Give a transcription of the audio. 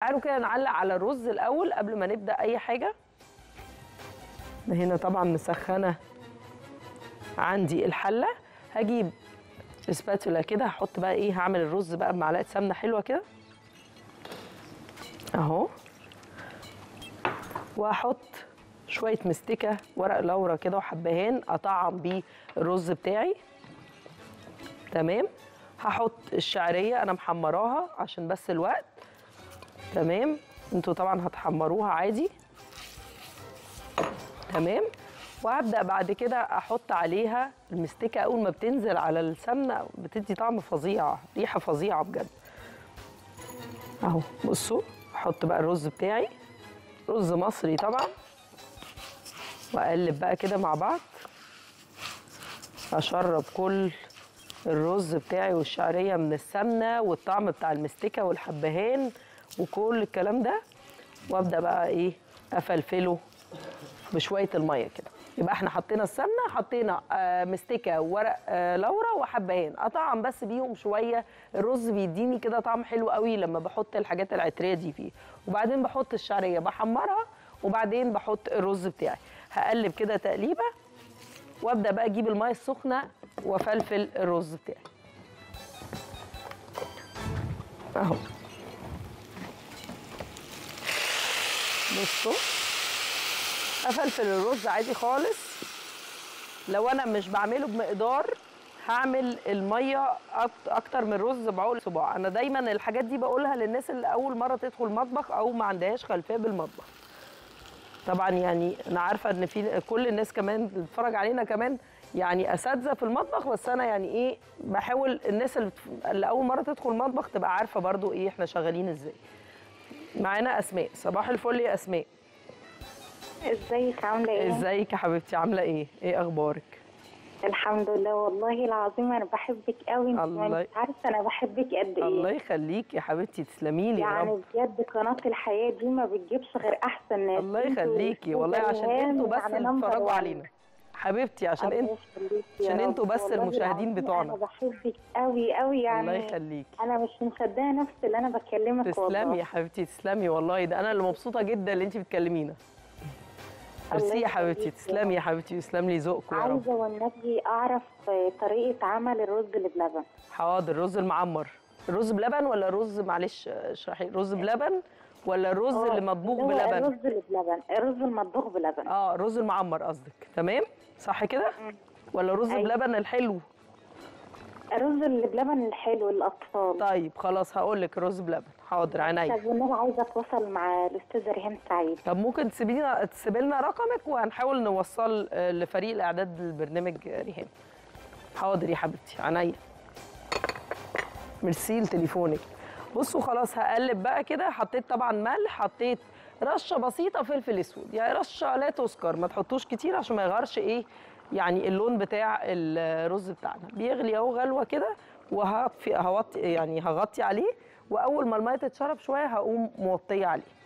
تعالوا كده نعلق على الرز الاول قبل ما نبدا اي حاجه هنا طبعا مسخنه عندي الحله هجيب سباتولا كده هحط بقى ايه هعمل الرز بقى بمعلقه سمنه حلوه كده اهو وهحط شويه مستكه ورق لورا كده وحبهان اطعم بيه الرز بتاعي تمام هحط الشعريه انا محمراها عشان بس الوقت تمام انتوا طبعا هتحمروها عادي تمام وهبدا بعد كده احط عليها المستكه اول ما بتنزل على السمنه بتدي طعم فظيع ريحه فظيعه بجد اهو بصوا احط بقى الرز بتاعي رز مصري طبعا واقلب بقى كده مع بعض اشرب كل الرز بتاعي والشعريه من السمنه والطعم بتاع المستكه والحبهان وكل الكلام ده وابدا بقى ايه افلفله بشويه الميه كده يبقى احنا حطينا السمنه حطينا آه مستكه وورق آه لورا وحبهان اطعم بس بيهم شويه الرز بيديني كده طعم حلو قوي لما بحط الحاجات العطريه دي فيه وبعدين بحط الشعريه بحمرها وبعدين بحط الرز بتاعي هقلب كده تقليبه وابدا بقى اجيب الميه السخنه وافلفل الرز بتاعي اهو بصوا افلفل الرز عادي خالص لو انا مش بعمله بمقدار هعمل الميه أكت- اكتر من الرز بعقل صباع انا دايما الحاجات دي بقولها للناس اللي اول مره تدخل المطبخ او ما عندهاش خلفيه بالمطبخ طبعا يعني انا عارفه ان في كل الناس كمان اللي بتتفرج علينا كمان يعني اساتذه في المطبخ بس انا يعني ايه بحاول الناس اللي, بتف- اللي اول مره تدخل المطبخ تبقى عارفه برضو ايه احنا شغالين ازاي معانا اسماء صباح الفل يا اسماء ازيك عامله ايه ازيك يا حبيبتي عامله ايه ايه اخبارك الحمد لله والله العظيم انا بحبك قوي انت الله- ما انت عارفه انا بحبك قد ايه الله يخليك يا حبيبتي تسلمي لي يا يعني رب بجد قناه الحياه دي ما بتجيبش غير احسن ناس الله انتوا يخليكي والله أستاذة عشان ريهام انتوا بس يعني اللي number بتتفرجوا one. علينا حبيبتي عشان الله انت يخليك يا عشان رب. انتوا بس والله المشاهدين العظيم بتوعنا. انا بحبك قوي قوي يعني الله يخليكي انا مش مصدقه نفسي اللي انا بكلمك تسلمي والله يا حبيبتي تسلمي والله ده انا اللي مبسوطه جدا اللي انت بتكلمينا ميرسي يا حبيبتي يخليك يا تسلمي يا حبيبتي ويسلم لي ذوقكم يا رب عايزه والنبي اعرف طريقه عمل الرز اللي بلبن حاضر رز المعمر الرز بلبن ولا رز معلش اشرحي رز بلبن ولا الرز آه، اللي مطبوخ اللي هو بلبن الرز اللي بلبن الرز المطبوخ بلبن اه الرز المعمر قصدك تمام صح كده ولا رز أيوة. بلبن الحلو الرز اللي بلبن الحلو للاطفال طيب خلاص هقول لك رز بلبن حاضر عينيا طب والنبي عايزه اتواصل مع الاستاذه ريهام سعيد طب ممكن تسيبينا تسيبي لنا رقمك وهنحاول نوصل آه، لفريق الاعداد للبرنامج آه، ريهام حاضر يا حبيبتي عينيا ميرسي لتليفونك بصوا خلاص هقلب بقى كده حطيت طبعا ملح حطيت رشه بسيطه فلفل اسود يعني رشه لا تذكر ما تحطوش كتير عشان ما يغيرش ايه يعني اللون بتاع الرز بتاعنا بيغلي اهو غلوه كده وهطفي هوطي يعني هغطي عليه واول ما الميه تتشرب شويه هقوم موطيه عليه